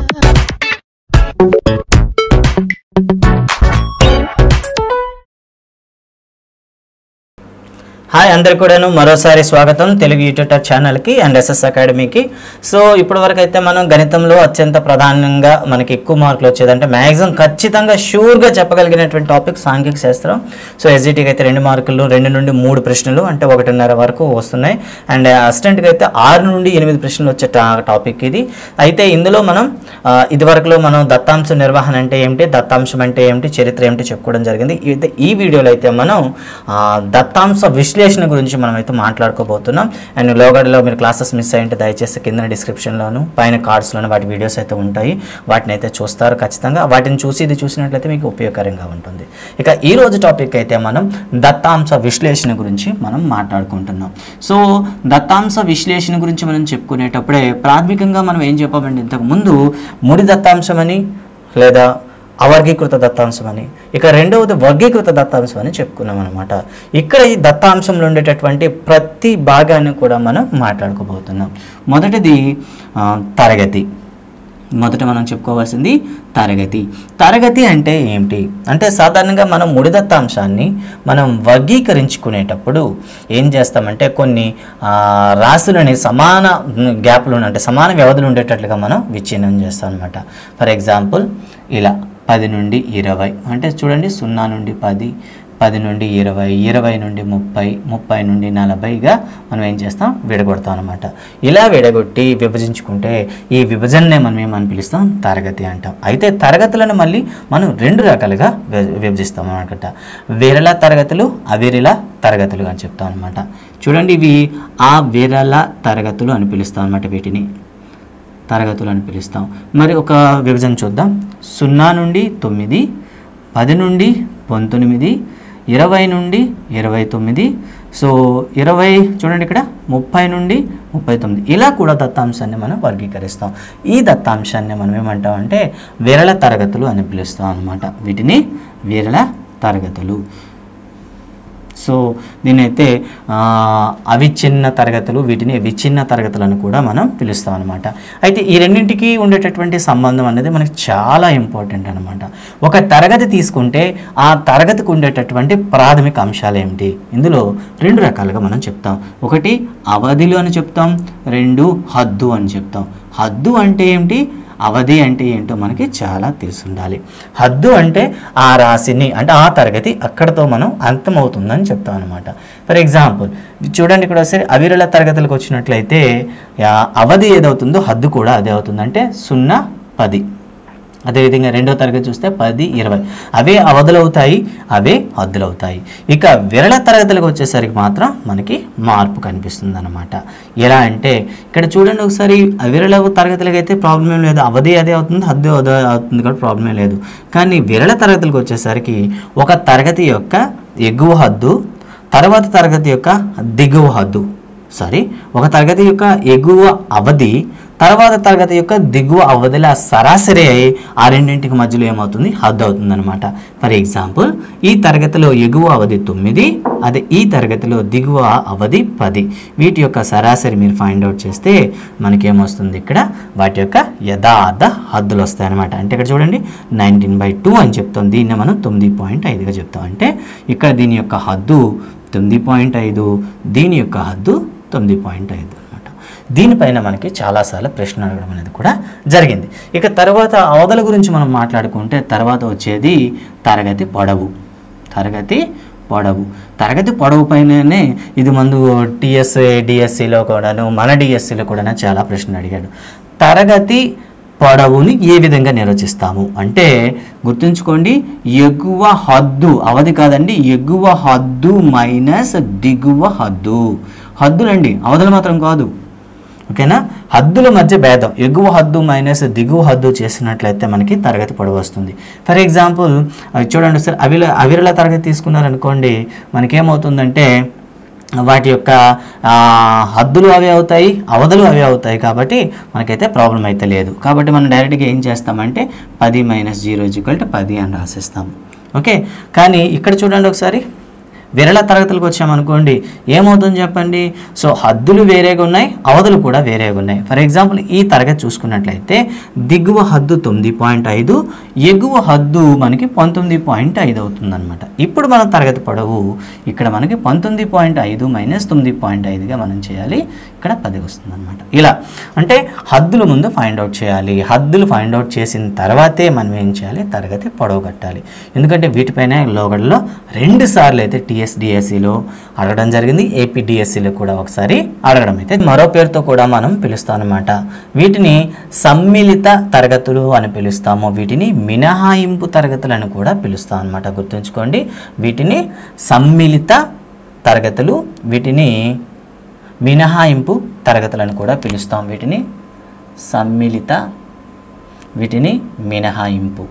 hi అందరు కూడాను మరోసారి స్వాగతం తెలుగు యూట్యూబ్ ఛానల్కి అండ్ ఎస్ఎస్ అకాడమీకి సో ఇప్పటి వరకు అయితే మనం గణితంలో అత్యంత ప్రధానంగా మనకి ఎక్కువ మార్కులు వచ్చేది అంటే మ్యాక్సిమం ఖచ్చితంగా షూర్గా చెప్పగలిగినటువంటి టాపిక్ సాంఘిక శాస్త్రం సో ఎస్జిటికి అయితే రెండు మార్కులు రెండు నుండి మూడు ప్రశ్నలు అంటే ఒకటిన్నర వరకు వస్తున్నాయి అండ్ అసిస్టెంట్కి అయితే ఆరు నుండి ఎనిమిది ప్రశ్నలు వచ్చే టా- టాపిక్ ఇది అయితే ఇందులో మనం ఆ, ఇదివరకులో మనం దత్తాంశ నిర్వహణ అంటే ఏమిటి దత్తాంశం అంటే ఏమిటి చరిత్ర ఏమిటి చెప్పుకోవడం జరిగింది అయితే ఈ వీడియోలో అయితే మనం ఆ, దత్తాంశ విశ్లేషణ గురించి మనం అయితే మాట్లాడుకోబోతున్నాం అండ్ లోగడలో మీరు క్లాసెస్ మిస్ అయ్యింటే దయచేసి కింద డిస్క్రిప్షన్లోను పైన కార్డ్స్లోను వాటి వీడియోస్ అయితే ఉంటాయి వాటిని అయితే చూస్తారు ఖచ్చితంగా వాటిని చూసి ఇది చూసినట్లయితే మీకు ఉపయోగకరంగా ఉంటుంది ఇక ఈ రోజు టాపిక్ అయితే మనం దత్తాంశ విశ్లేషణ గురించి మనం మాట్లాడుకుంటున్నాం సో దత్తాంశ విశ్లేషణ గురించి మనం చెప్పుకునేటప్పుడే ప్రాథమికంగా మనం ఏం చెప్పామంటే ఇంతకు ముందు ముడి దత్తాంశం అని లేదా అవర్గీకృత దత్తాంశం అని ఇక రెండవది వర్గీకృత దత్తాంశం అని చెప్పుకున్నాం అనమాట ఇక్కడ ఈ దత్తాంశంలో ఉండేటటువంటి ప్రతి భాగాన్ని కూడా మనం మాట్లాడుకోబోతున్నాం మొదటిది ఆ, తరగతి మొదట మనం చెప్పుకోవాల్సింది తరగతి తరగతి అంటే ఏమిటి అంటే సాధారణంగా మనం ముడి దత్తాంశాన్ని మనం వర్గీకరించుకునేటప్పుడు ఏం చేస్తామంటే కొన్ని ఆ, రాశులని సమాన గ్యాప్లు అంటే సమాన వ్యవధులు ఉండేటట్లుగా మనం విచ్ఛిన్నం చేస్తాం అనమాట ఫర్ ఎగ్జాంపుల్ ఇలా పది నుండి ఇరవై అంటే చూడండి సున్నా నుండి పది పది నుండి ఇరవై ఇరవై నుండి ముప్పై ముప్పై నుండి నలభైగా మనం ఏం చేస్తాం విడగొడతాం అనమాట ఇలా విడగొట్టి విభజించుకుంటే ఈ విభజననే మనం ఏమని పిలుస్తాం తరగతి అంటాం అయితే తరగతులను మళ్ళీ మనం రెండు రకాలుగా వి- విభజిస్తాం అనమాట విరళ తరగతులు అవిరళ తరగతులు అని చెప్తాం అనమాట చూడండి ఇవి ఆ విరళ తరగతులు అని పిలుస్తాం అనమాట వీటిని తరగతులు అని పిలుస్తాం మరి ఒక విభజన చూద్దాం సున్నా నుండి తొమ్మిది పది నుండి పంతొమ్మిది ఇరవై నుండి ఇరవై తొమ్మిది సో ఇరవై చూడండి ఇక్కడ ముప్పై నుండి ముప్పై తొమ్మిది ఇలా కూడా దత్తాంశాన్ని మనం వర్గీకరిస్తాం ఈ దత్తాంశాన్ని మనం ఏమంటాం అంటే విరళ తరగతులు అని పిలుస్తాం అనమాట వీటిని విరళ తరగతులు సో దీనైతే ఆ, అవిచ్ఛిన్న తరగతులు వీటిని విచ్ఛిన్న తరగతులను కూడా మనం పిలుస్తాం అనమాట అయితే ఈ రెండింటికి ఉండేటటువంటి సంబంధం అనేది మనకి చాలా ఇంపార్టెంట్ అనమాట ఒక తరగతి తీసుకుంటే ఆ తరగతికి ఉండేటటువంటి ప్రాథమిక అంశాలు ఏమిటి ఇందులో రెండు రకాలుగా మనం చెప్తాం ఒకటి అవధిలు అని చెప్తాం రెండు హద్దు అని చెప్తాం హద్దు అంటే ఏమిటి అవధి అంటే ఏంటో మనకి చాలా తెలిసి ఉండాలి హద్దు అంటే ఆ రాశిని అంటే ఆ తరగతి అక్కడతో మనం అంతమవుతుందని చెప్తాం అనమాట ఫర్ ఎగ్జాంపుల్ చూడండి ఇక్కడ ఒకసారి అవిరళ తరగతులకు వచ్చినట్లయితే ఆ, అవధి ఏదవుతుందో హద్దు కూడా అదే అవుతుంది అంటే సున్నా పది అదేవిధంగా రెండో తరగతి చూస్తే పది ఇరవై అవే అవధులవుతాయి అవే హద్దులవుతాయి ఇక విరళ తరగతులకు వచ్చేసరికి మాత్రం మనకి మార్పు కనిపిస్తుంది అనమాట ఎలా అంటే ఇక్కడ చూడండి ఒకసారి అవిరళ తరగతులకు అయితే ప్రాబ్లం ఏం లేదు అవధి అదే అవుతుంది హద్దు అదే అవుతుంది కూడా ప్రాబ్లమే లేదు కానీ విరళ తరగతులకు వచ్చేసరికి ఒక తరగతి యొక్క ఎగువ హద్దు తర్వాత తరగతి యొక్క దిగువ హద్దు సారీ ఒక తరగతి యొక్క ఎగువ అవధి తర్వాత తరగతి యొక్క దిగువ అవధిల సరాసరి అయి ఆ రెండింటికి మధ్యలో ఏమవుతుంది హద్దు అవుతుంది అనమాట ఫర్ ఎగ్జాంపుల్ ఈ తరగతిలో ఎగువ అవధి తొమ్మిది అదే ఈ తరగతిలో దిగువ అవధి పది వీటి యొక్క సరాసరి మీరు ఫైండ్ అవుట్ చేస్తే మనకేమొస్తుంది ఇక్కడ వాటి యొక్క యథార్థ హద్దులు వస్తాయి అనమాట అంటే ఇక్కడ చూడండి నైన్టీన్ బై టూ అని చెప్తాం దీన్ని మనం తొమ్మిది పాయింట్ ఐదుగా చెప్తాం అంటే ఇక్కడ దీని యొక్క హద్దు తొమ్మిది పాయింట్ ఐదు దీని యొక్క హద్దు తొమ్మిది పాయింట్ ఐదు అనమాట దీనిపైన మనకి చాలాసార్లు ప్రశ్న అడగడం అనేది కూడా జరిగింది ఇక తర్వాత అవధుల గురించి మనం మాట్లాడుకుంటే తర్వాత వచ్చేది తరగతి పొడవు తరగతి పొడవు తరగతి పొడవు పైననే ఇది ముందు టీఎస్ఏ డిఎస్సిలో కూడాను మన డిఎస్సిలో కూడా చాలా ప్రశ్నలు అడిగాడు తరగతి పొడవుని ఏ విధంగా నిర్వచిస్తాము అంటే గుర్తుంచుకోండి ఎగువ హద్దు అవధి కాదండి ఎగువ హద్దు మైనస్ దిగువ హద్దు హద్దులండి అవధులు మాత్రం కాదు ఓకేనా హద్దుల మధ్య భేదం ఎగువ హద్దు మైనస్ దిగువ హద్దు చేసినట్లయితే మనకి తరగతి పొడవు వస్తుంది ఫర్ ఎగ్జాంపుల్ అవి చూడండి సార్ అవిల అవిరల తరగతి తీసుకున్నారనుకోండి మనకేమవుతుందంటే వాటి యొక్క ఆ, హద్దులు అవే అవుతాయి అవధులు అవే అవుతాయి కాబట్టి మనకైతే ప్రాబ్లం అయితే లేదు కాబట్టి మనం డైరెక్ట్గా ఏం చేస్తామంటే పది మైనస్ జీరో ఈక్వల్ టు పది అని రాసేస్తాము ఓకే కానీ ఇక్కడ చూడండి ఒకసారి విరళ తరగతులకు వచ్చామనుకోండి ఏమవుతుంది చెప్పండి సో హద్దులు వేరేగా ఉన్నాయి అవధులు కూడా వేరేగా ఉన్నాయి ఫర్ ఎగ్జాంపుల్ ఈ తరగతి చూసుకున్నట్లయితే దిగువ హద్దు తొమ్మిది పాయింట్ ఐదు ఎగువ హద్దు మనకి పంతొమ్మిది పాయింట్ ఐదు అవుతుందన్నమాట ఇప్పుడు మన తరగతి పొడవు ఇక్కడ మనకి పంతొమ్మిది పాయింట్ ఐదు మైనస్ తొమ్మిది పాయింట్ ఐదుగా మనం చేయాలి ఇక్కడ పది వస్తుందన్నమాట ఇలా అంటే హద్దులు ముందు ఫైండ్ అవుట్ చేయాలి హద్దులు ఫైండ్ అవుట్ చేసిన తర్వాతే మనం ఏం చేయాలి తరగతి పొడవు కట్టాలి ఎందుకంటే వీటిపైన లోగడలో రెండు సార్లు అయితే టీఎస్డిఎస్సిలో అడగడం జరిగింది ఏపీడిఎస్సిలో కూడా ఒకసారి అడగడం అయితే మరో పేరుతో కూడా మనం పిలుస్తాం అనమాట వీటిని సమ్మిళిత తరగతులు అని పిలుస్తాము వీటిని మినహాయింపు తరగతులు అని కూడా పిలుస్తాం అనమాట గుర్తుంచుకోండి వీటిని సమ్మిళిత తరగతులు వీటిని మినహాయింపు తరగతులను కూడా పిలుస్తాం వీటిని సమ్మిళిత వీటిని మినహాయింపు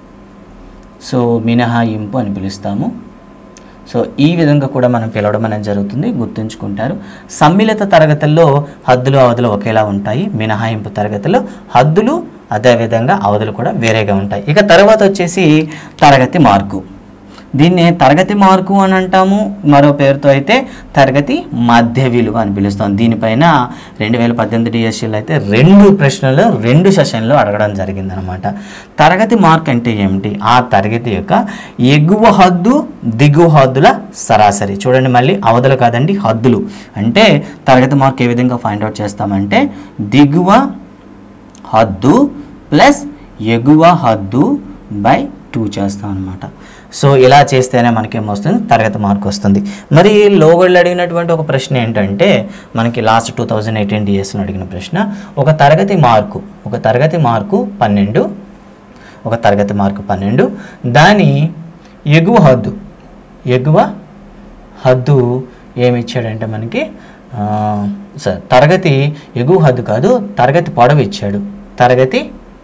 సో మినహాయింపు అని పిలుస్తాము సో ఈ విధంగా కూడా మనం పిలవడం అనేది జరుగుతుంది గుర్తుంచుకుంటారు సమ్మిళిత తరగతుల్లో హద్దులు అవధులు ఒకేలా ఉంటాయి మినహాయింపు తరగతుల్లో హద్దులు అదేవిధంగా అవధులు కూడా వేరేగా ఉంటాయి ఇక తర్వాత వచ్చేసి తరగతి మార్కు దీన్ని తరగతి మార్కు అని అంటాము మరో పేరుతో అయితే తరగతి మధ్య విలువ అని పిలుస్తాం దీనిపైన రెండు వేల పద్దెనిమిది డిఎస్సీలో అయితే రెండు ప్రశ్నలు రెండు సెషన్లు అడగడం జరిగిందనమాట తరగతి మార్క్ అంటే ఏమిటి ఆ తరగతి యొక్క ఎగువ హద్దు దిగువ హద్దుల సరాసరి చూడండి మళ్ళీ అవధులు కాదండి హద్దులు అంటే తరగతి మార్క్ ఏ విధంగా ఫైండ్ అవుట్ చేస్తామంటే దిగువ హద్దు ప్లస్ ఎగువ హద్దు బై టూ చేస్తాం అనమాట సో ఇలా చేస్తేనే మనకేమొస్తుంది తరగతి మార్క్ వస్తుంది మరి లోగళ్ళు అడిగినటువంటి ఒక ప్రశ్న ఏంటంటే మనకి లాస్ట్ టూ థౌజండ్ ఎయిటీన్ డిఎస్లో అడిగిన ప్రశ్న ఒక తరగతి మార్కు ఒక తరగతి మార్కు పన్నెండు ఒక తరగతి మార్కు పన్నెండు దాని ఎగువ హద్దు ఎగువ హద్దు ఏమి ఇచ్చాడంటే మనకి ఆ, స- తరగతి ఎగువ హద్దు కాదు తరగతి పొడవు ఇచ్చాడు తరగతి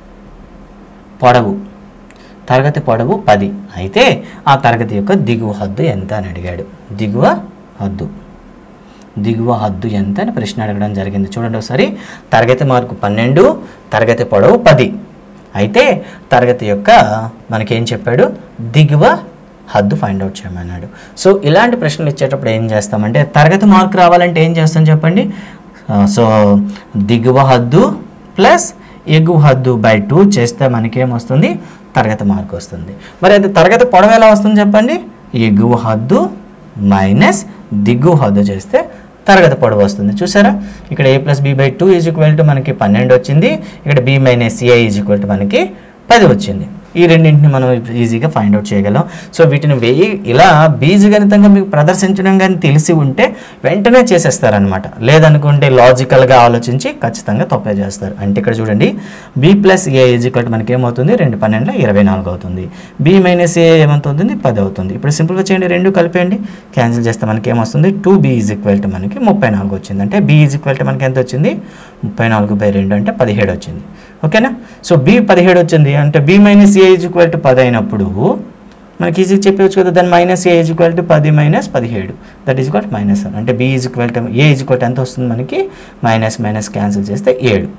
పొడవు తరగతి పొడవు పది అయితే ఆ తరగతి యొక్క దిగువ హద్దు ఎంత అని అడిగాడు దిగువ హద్దు దిగువ హద్దు ఎంత అని ప్రశ్న అడగడం జరిగింది చూడండి ఒకసారి తరగతి మార్కు పన్నెండు తరగతి పొడవు పది అయితే తరగతి యొక్క మనకేం చెప్పాడు దిగువ హద్దు ఫైండ్ అవుట్ చేయమన్నాడు సో ఇలాంటి ప్రశ్నలు ఇచ్చేటప్పుడు ఏం చేస్తామంటే తరగతి మార్కు రావాలంటే ఏం చేస్తాం చెప్పండి ఆ, సో దిగువ హద్దు ప్లస్ ఎగువ హద్దు బై టూ చేస్తే మనకేమొస్తుంది తరగతి మార్కు వస్తుంది మరి అది తరగతి పొడవు ఎలా వస్తుంది చెప్పండి ఎగువ హద్దు మైనస్ దిగువ హద్దు చేస్తే తరగతి పొడవు వస్తుంది చూసారా ఇక్కడ A plus B by two is equal to మనకి పన్నెండు వచ్చింది ఇక్కడ B minus A is equal to మనకి పది వచ్చింది ఈ రెండింటిని మనం ఈజీగా ఫైండ్ అవుట్ చేయగలం సో వీటిని వెయ్యి ఇలా బీజగణితంగా మీకు ప్రదర్శించడం కానీ తెలిసి ఉంటే వెంటనే చేసేస్తారనమాట లేదనుకుంటే లాజికల్గా ఆలోచించి ఖచ్చితంగా తప్పే చేస్తారు అంటే ఇక్కడ చూడండి బి ప్లస్ ఏ ఈజ్వల్ మనకి ఏమవుతుంది రెండు పన్నెండులో ఇరవై నాలుగు అవుతుంది బి మైనస్ ఏ ఏమవుతుంది పది అవుతుంది ఇప్పుడు సింపుల్గా చేయండి రెండు కలిపేయండి క్యాన్సిల్ చేస్తే మనకి ఏమొస్తుంది two B is equal to మనకి ముప్పై నాలుగు వచ్చింది అంటే బి ఈజ్ ఈక్వల్ టు మనకి ఎంత వచ్చింది ముప్పై నాలుగు బై రెండు అంటే పదిహేడు వచ్చింది ఓకేనా సో బి పదిహేడు వచ్చింది అంటే B minus A is equal to పది అయినప్పుడు మనకి ఈజీ చెప్పవచ్చు కదా దాని minus A is equal to పది మైనస్ పదిహేడు that is equal minus one అంటే B is equal to A is equal to ఎంత వస్తుంది మనకి మైనస్ మైనస్ క్యాన్సిల్ చేస్తే ఏడు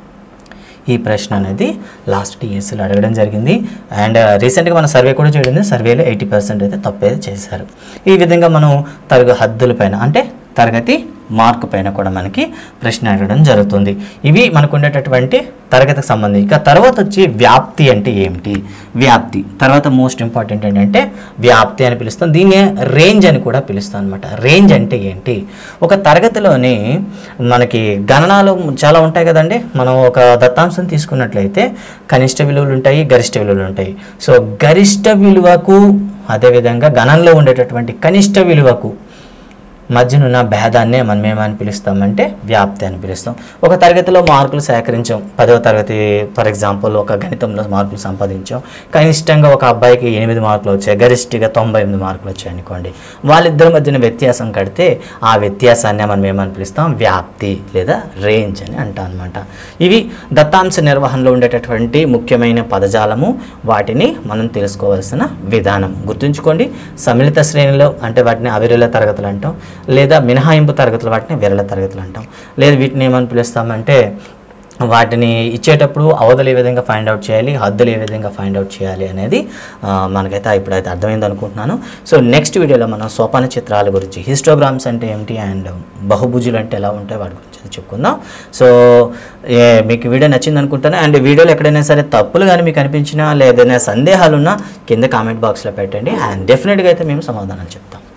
ఈ ప్రశ్న అనేది లాస్ట్ టీఎస్సీలో అడగడం జరిగింది అండ్ రీసెంట్గా మన సర్వే కూడా చేయడం సర్వేలో ఎయిటీ పర్సెంట్ అయితే తప్పేది చేశారు ఈ విధంగా మనం తరగ హద్దుల పైన అంటే తరగతి మార్కు పైన కూడా మనకి ప్రశ్న అడగడం జరుగుతుంది ఇవి మనకు ఉండేటటువంటి తరగతికి సంబంధించి ఇక తర్వాత వచ్చి వ్యాప్తి అంటే ఏమిటి వ్యాప్తి తర్వాత మోస్ట్ ఇంపార్టెంట్ ఏంటంటే వ్యాప్తి అని పిలుస్తాం దీన్ని రేంజ్ అని కూడా పిలుస్తాం అనమాట రేంజ్ అంటే ఏంటి ఒక తరగతిలోని మనకి గణనాలు చాలా ఉంటాయి కదండి మనం ఒక దత్తాంశం తీసుకున్నట్లయితే కనిష్ట విలువలు ఉంటాయి గరిష్ట విలువలు ఉంటాయి సో గరిష్ట విలువకు అదేవిధంగా గణంలో ఉండేటటువంటి కనిష్ట విలువకు మధ్యనున్న భేదాన్నే మనం ఏమని పిలుస్తామంటే వ్యాప్తి అని పిలుస్తాం ఒక తరగతిలో మార్కులు సేకరించాం పదవ తరగతి ఫర్ ఎగ్జాంపుల్ ఒక గణితంలో మార్కులు సంపాదించాం కనిష్టంగా ఒక అబ్బాయికి ఎనిమిది మార్కులు వచ్చాయి గరిష్ఠగా తొంభై ఎనిమిది మార్కులు వచ్చాయి అనుకోండి వాళ్ళిద్దరి మధ్యన వ్యత్యాసం కడితే ఆ వ్యత్యాసాన్ని మనం ఏమని పిలుస్తాం వ్యాప్తి లేదా రేంజ్ అని అంటాం అనమాట ఇవి దత్తాంశ నిర్వహణలో ఉండేటటువంటి ముఖ్యమైన పదజాలము వాటిని మనం తెలుసుకోవాల్సిన విధానం గుర్తుంచుకోండి సమ్మిళిత శ్రేణిలో అంటే వాటిని అవిరల తరగతులు అంటాం లేదా మినహాయింపు తరగతులు వాటిని విరళ తరగతులు అంటాం లేదా వీటిని ఏమని పిలుస్తామంటే వాటిని ఇచ్చేటప్పుడు అవధులు ఏ విధంగా ఫైండ్ అవుట్ చేయాలి హద్దులు ఏ విధంగా ఫైండ్ అవుట్ చేయాలి అనేది ఆ, మనకైతే ఇప్పుడైతే అర్థమైంది అనుకుంటున్నాను సో నెక్స్ట్ వీడియోలో మనం సోపాన చిత్రాల గురించి హిస్టోగ్రామ్స్ అంటే ఏమిటి అండ్ బహుభుజులు అంటే ఎలా ఉంటాయి వాటి గురించి అయితే చెప్పుకుందాం సో ఏ, మీకు వీడియో నచ్చింది అనుకుంటాను అండ్ వీడియోలో ఎక్కడైనా సరే తప్పులు కానీ మీకు అనిపించినా లేదా సందేహాలు ఉన్నా కింద కామెంట్ బాక్స్లో పెట్టండి అండ్ డెఫినెట్గా అయితే మేము సమాధానం చెప్తాం